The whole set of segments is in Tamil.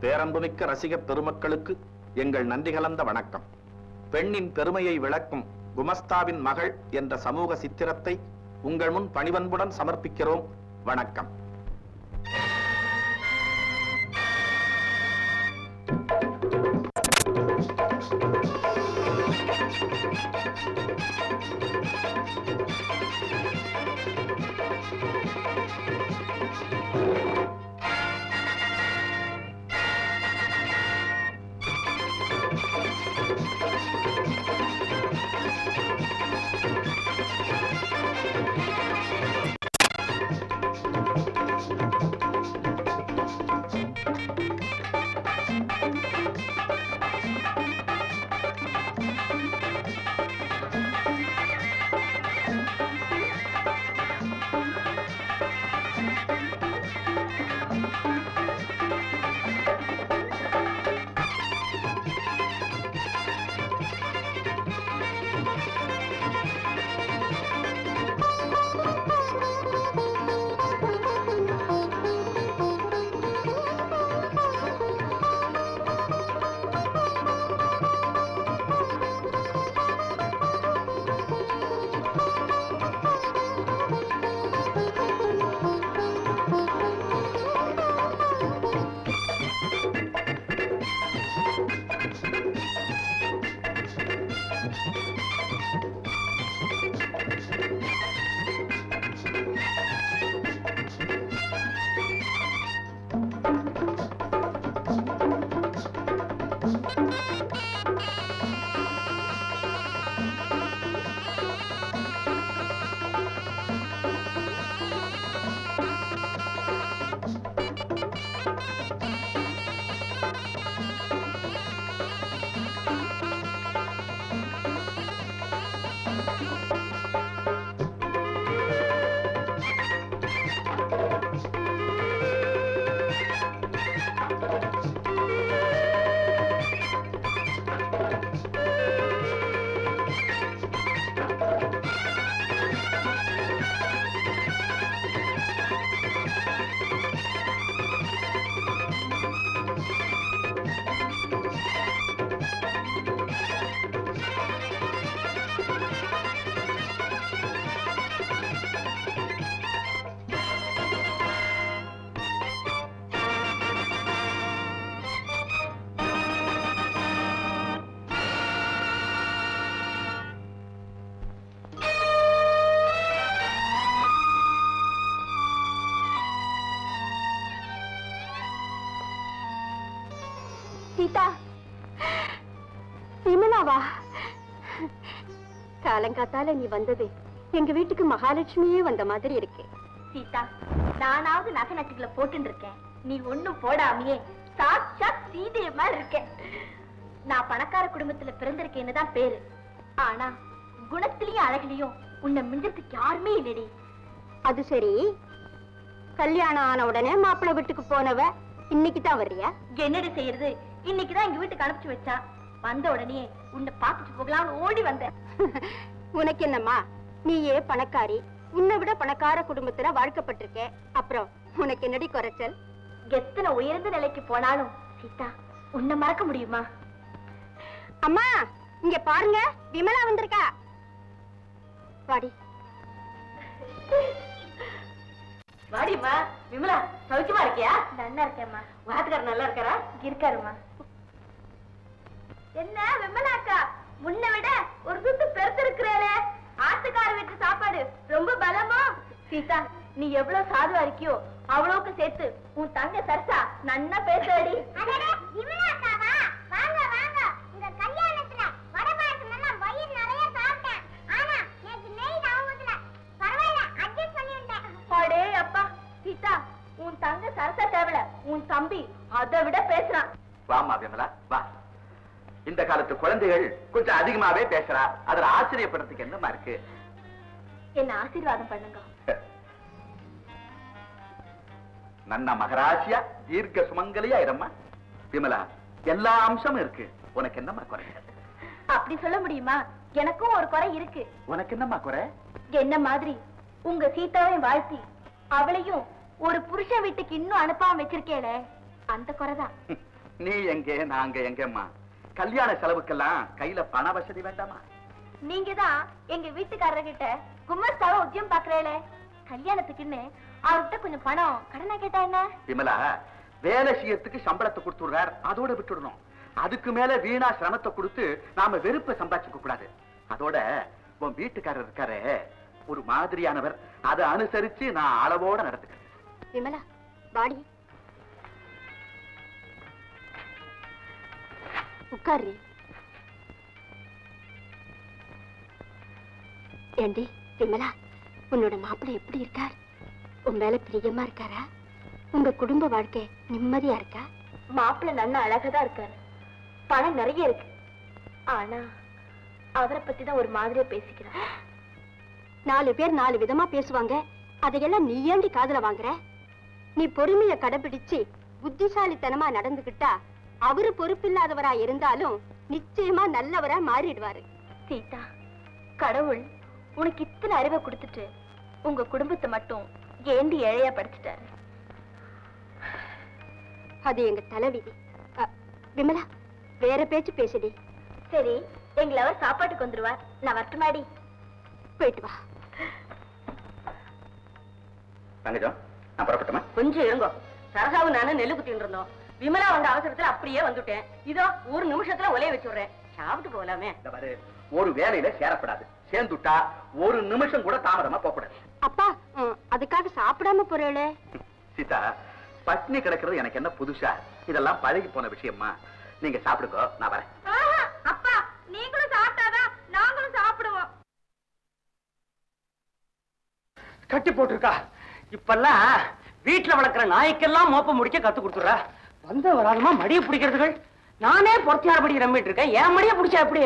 பேரன்புமிக்க ரசிகப் பெருமக்களுக்கு எங்கள் நன்றி கலந்த வணக்கம் பெண்ணின் பெருமையை விளக்கும் குமஸ்தாவின் மகள் என்ற சமூக சித்திரத்தை உங்கள் முன் பணிவன்புடன் சமர்ப்பிக்கிறோம் வணக்கம் சீதா விமலாவா காலங்காத்தால நீ வந்தது எங்க வீட்டுக்கு மகாலட்சுமியே வந்த மாதிரி இருக்கு சீதா நானாவது நகை நட்டுகளை போட்டுட்டு இருக்கேன் நீ ஒண்ணும் போடாமையே சாட்சாத் சீதைய மாதிரி இருக்க நான் பணக்கார குடும்பத்துல பிறந்திருக்கேன்னு தான் பேரு ஆனா குணத்திலயும் அழகுலயும் உன்னை மிஞ்சறதுக்கு யாருமே இல்லடி அது சரி கல்யாணம் ஆன உடனே மாப்பிள்ளை வீட்டுக்கு போனவ இன்னைக்கு தான் வர்றியா என்னடி செய்யறது இன்னைக்குதான் எங்க வீட்டுக்கு அனுப்பிச்சு வச்சா வந்த உடனே உன்னை பாத்துட்டு போகலாம்னு ஓடி வந்தேன் உனக்கு என்னம்மா நீயே பணக்காரி உன்னை விட பணக்கார குடும்பத்துல வாழ்க்கப்பட்டிருக்க அப்புறம் உனக்கு என்னடி குறைச்சல் எத்தனை உயர்ந்த நிலைக்கு போனாலும் சீதா உன்னை மறக்க முடியுமா அம்மா இங்க பாருங்க விமலா வந்திருக்கா வாடி வாடிம்மா விமலா சௌக்கியமா இருக்கியா நல்லா இருக்கேம்மா வாத்துக்காரர் நல்லா இருக்காரா இருக்காருமா என்ன விமலாக்கா முன்ன விட ஒரு சுத்து பெருத்திருக்கிறே ஆத்துக்கார வீட்டு சாப்பாடு ரொம்ப பலமா சீதா நீ எவ்வளவு சாதுவா இருக்கியோ அவ்வளவுக்கு சேர்த்து உன் தங்க சரசா நன்னா பேசுறடி வாங்க வாங்க உங்க கல்யாணத்துல வடை பாயசம் எல்லாம் வயிறு நிறைய சாப்பிட்டேன் ஆனா நேத்து நெய் நான் ஊத்தல பரவாயில்ல அட்ஜஸ்ட் பண்ணி விட்டேன் அடே அப்பா சீதா உன் தங்க சரசா தேவல உன் தம்பி அதை விட பேசுறான் வாமா விமலா வா இந்த காலத்து குழந்தைகள் கொஞ்சம் அதிகமாவே பேசுறா அதுல ஆச்சரியப்படுறதுக்கு என்னமா இருக்கு என்ன ஆசீர்வாதம் பண்ணுங்க நன்ன மகராசியா தீர்க்க சுமங்கலியா இரும்மா விமலா எல்லா அம்சமும் இருக்கு உனக்கு என்னம்மா குறை அப்படி சொல்ல முடியுமா எனக்கும் ஒரு குறை இருக்கு உனக்கு என்னம்மா குறை என்ன மாதிரி உங்க சீதாவை வாழ்த்தி அவளையும் ஒரு புருஷன் வீட்டுக்கு இன்னும் அனுப்பாம வச்சிருக்கேளே அந்த குறைதான் நீ எங்கே நாங்க எங்கம்மா கல்யாண செலவுக்கெல்லாம் கையில பண வசதி வேண்டாமா நீங்க தான் எங்க வீட்டுக்காரர்கிட்ட கும்மஸ்தாவ உத்தியம் பாக்குறேளே கல்யாணத்துக்குன்னு அவர்கிட்ட கொஞ்சம் பணம் கடனா கேட்டா என்ன விமலா வேலை செய்யறதுக்கு சம்பளத்தை கொடுத்துடுறார் அதோட விட்டுடணும் அதுக்கு மேல வீணா சிரமத்தை கொடுத்து நாம வெறுப்பை சம்பாதிச்சுக்க கூடாது அதோட உன் வீட்டுக்காரர் இருக்காரே ஒரு மாதிரியானவர் அதை அனுசரிச்சு நான் அளவோட நடத்துக்கிறேன் விமலா வாடி உட்காரு ஏண்டி விமலா உன்னோட மாப்பிள்ளை எப்படி இருக்கார் உன் மேல பிரியமா இருக்காரா உங்க குடும்ப வாழ்க்கை நிம்மதியா இருக்கா மாப்பிள்ளை நல்ல அழகாதான் இருக்காரு பணம் நிறைய இருக்கு ஆனா அவரை பத்தி தான் ஒரு மாதிரியா பேசிக்கிறார் நாலு பேர் நாலு விதமா பேசுவாங்க அதையெல்லாம் நீ ஏண்டி காதுல வாங்குற நீ பொறுமைய கடைபிடிச்சு புத்திசாலித்தனமா நடந்துகிட்டா அவரு பொறுப்பில்லாதவரா இருந்தாலும் நிச்சயமா நல்லவரா மாறிடுவாரு சீதா கடவுள் உனக்கு இத்தனை அறிவை கொடுத்துட்டு உங்க குடும்பத்தை மட்டும் ஏண்டி ஏழையா படிச்சுட்டாரு அது எங்க தலைவிதி அ, விமலா வேற பேச்சு பேசுடி சரி எங்களை அவர் சாப்பாட்டுக்கு வந்துருவார் நான் வரட்டுமாடி போயிட்டு வா தங்கஜம் நான் புறப்பட்டுமா கொஞ்சம் இருங்கோ சரசாவும் நானும் நெல்லு குத்திட்டு இருந்தோம் விமலா வந்த அவசரத்துல அப்படியே வந்துட்டேன் இதோ ஒரு நிமிஷத்துல ஒலைய வச்சுடுறேன் சாப்பிட்டு போகலாமே இந்த பாரு ஒரு வேலையில சேரப்படாது சேர்ந்துட்டா ஒரு நிமிஷம் கூட தாமதமா போகக்கூடாது அப்பா ம், அதுக்காக சாப்பிடாம போறேளே சீதா பட்னி கிடக்கிறது எனக்கு என்ன புதுசா இதெல்லாம் பழகி போன விஷயமா நீங்க சாப்பிடுங்க நான் வரேன் அப்பா நீங்களும் சாப்பிட்டாதான் நாங்களும் சாப்பிடுவோம் கட்டி போட்டிருக்கா இப்பெல்லாம் வீட்டுல வளர்க்குற நாய்க்கெல்லாம் மோப்ப முடிக்க கத்து கொடுத்துறா வந்த வராதமா மடிய பிடிக்கிறதுகள் நானே பொறுத்தியார் படி ரம்பிட்டு இருக்கேன் என் மடிய பிடிச்சா எப்படி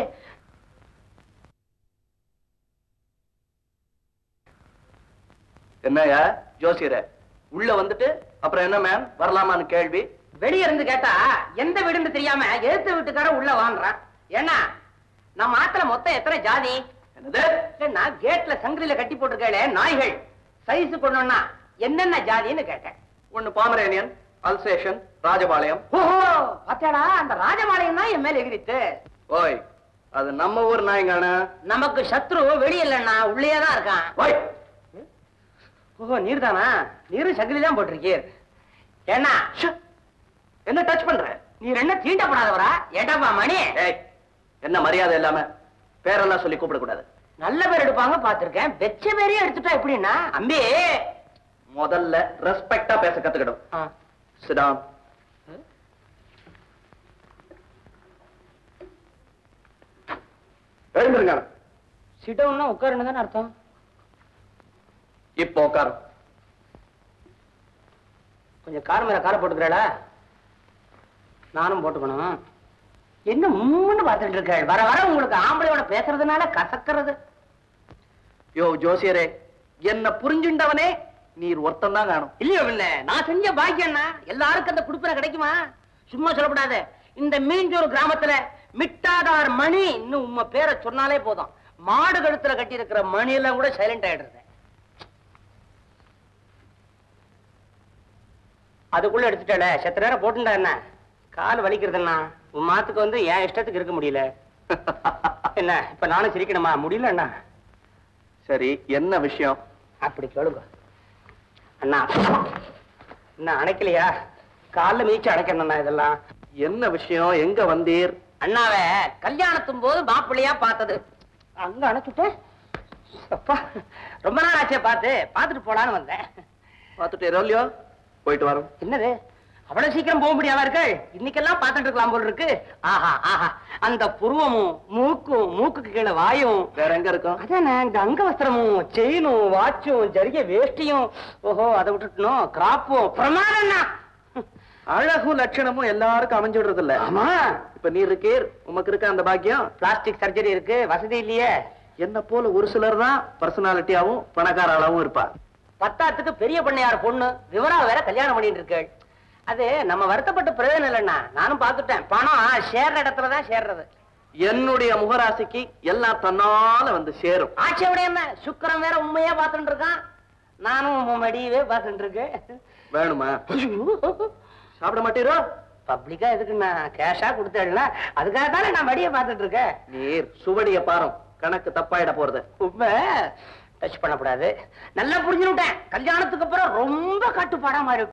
என்னையா ஜோசியர உள்ள வந்துட்டு அப்புறம் என்ன மேம் வரலாமான்னு கேள்வி வெளிய இருந்து கேட்டா எந்த வீடுன்னு தெரியாம எதிர்த்த வீட்டுக்காரன் உள்ள வாங்குறான் ஏன்னா நம்ம ஆத்துல மொத்தம் எத்தனை ஜாதி என்னது இல்ல நான் கேட்ல சங்கிலில கட்டி போட்டிருக்கே நாய்கள் சைஸ் கொண்டோம்னா என்னென்ன ஜாதின்னு கேட்டேன் ஒண்ணு பாமரேனியன் அல்சேஷன் ராஜபாளையம் ஓஹோ பாத்தியாடா அந்த ராஜமாலயம் தான் என் மேல எகிரித்து ஓய் அது நம்ம ஊர் நாய்ங்கான நமக்கு சத்ரு வெளிய இல்லைன்னா உள்ளே தான் இருக்கான் ஓய் ஓஹோ நீர் தானா நீரும் சங்கிலி தான் போட்டிருக்கீர் ஏன்னா ஷு. என்ன டச் பண்ற நீர் என்ன தீண்டப்படாதவரா ஏட்டாப்பா மணி ஏய் என்ன மரியாதை இல்லாம பேரெல்லாம் சொல்லி கூப்பிடக்கூடாது நல்ல பேர் எடுப்பாங்க பாத்திருக்கேன் வெச்ச பேரையே எடுத்துட்டா எப்படின்னா அம்பி முதல்ல ரெஸ்பெக்டா பேச கத்துக்கிடும் ஆ. சிடாம் எழுந்துருங்க சிடவுன்னா உட்காருன்னு தானே அர்த்தம் இப்போ உட்காரு கொஞ்சம் கார் மேல காரை போட்டுக்கிறேடா நானும் போட்டுக்கணும் என்ன மூணு பார்த்துட்டு இருக்க வர வர உங்களுக்கு ஆம்பளையோட பேசுறதுனால கசக்கிறது யோ ஜோசியரே என்ன புரிஞ்சுண்டவனே நீர் ஒருத்தன் தான் காணும் இல்லையோ இல்ல நான் செஞ்ச பாக்கியம்னா எல்லாருக்கும் அந்த குடுப்பின கிடைக்குமா சும்மா சொல்லக்கூடாது இந்த மீஞ்சூர் கிராமத்துல மிட்டாதார் மணி இன்னும் உம்ம பேரை சொன்னாலே போதும் மாடு கழுத்துல கட்டி இருக்கிற மணி எல்லாம் கூட சைலண்ட் ஆயிடுறது அதுக்குள்ள எடுத்துட்டல செத்த நேரம் போட்டுண்டா என்ன கால் வலிக்கிறதுன்னா உன் மாத்துக்கு வந்து என் இஷ்டத்துக்கு இருக்க முடியல என்ன இப்ப நானும் சிரிக்கணுமா முடியல அண்ணா சரி என்ன விஷயம் அப்படி கேளுங்க அண்ணா என்ன அணைக்கலையா கால்ல மீச்சு அணைக்கணும்ண்ணா இதெல்லாம் என்ன விஷயம் எங்க வந்தீர் அண்ணாவை கல்யாணத்தும் போது மாப்பிள்ளையா பார்த்தது அங்க அணைச்சுட்டேன் அப்பா ரொம்ப நாள் ஆச்சே பார்த்து பார்த்துட்டு போலான்னு வந்தேன் பார்த்துட்டு ரோலியோ போயிட்டு வரோம் என்னது அவ்வளவு சீக்கிரம் போக முடியாதா இருக்கு இன்னைக்கெல்லாம் பார்த்துட்டு இருக்கலாம் போல இருக்கு ஆஹா ஆஹா அந்த புருவமும் மூக்கும் மூக்குக்கு கீழே வாயும் வேற எங்க இருக்கும் அதானே இந்த அங்கவஸ்திரமும் செயினும் வாட்சும் ஜரிகை வேஷ்டியும் ஓஹோ அதை விட்டுட்டணும் கிராப்பும் பிரமாதம்னா அழகும் லட்சணமும் எல்லாருக்கும் அமைஞ்சுடுறது இல்ல ஆமா இப்ப நீர் இருக்கீர் உமக்கு இருக்க அந்த பாக்கியம் பிளாஸ்டிக் சர்ஜரி இருக்கு வசதி இல்லையே என்ன போல ஒரு சிலர் தான் பர்சனாலிட்டியாவும் பணக்கார ஆளாவும் இருப்பா பத்தாத்துக்கு பெரிய பண்ணையார் பொண்ணு விவரா வேற கல்யாணம் பண்ணிட்டு இருக்கு அது நம்ம வருத்தப்பட்ட பிரயோஜனம் இல்லைண்ணா நானும் பார்த்துட்டேன் பணம் சேர்ற இடத்துல தான் சேர்றது என்னுடைய முகராசிக்கு எல்லாம் தன்னால வந்து சேரும் ஆட்சியோட என்ன சுக்கிரன் வேற உண்மையா பார்த்துட்டு இருக்கான் நானும் உன் மடியவே பார்த்துட்டு இருக்கேன் வேணுமா சாப்பிட மாட்டீரோ பப்ளிக்கா எதுக்கு நான் கேஷா கொடுத்தேன்ல அதுக்காக தானே நான் வடியை பார்த்துட்டு இருக்கேன் நீர் சுவடிய பாரும் கணக்கு தப்பாயிட போறது உண்மை டச் பண்ணக்கூடாது நல்லா புரிஞ்சுட்டேன் கல்யாணத்துக்கு அப்புறம் ரொம்ப கட்டுப்பாடா மாறி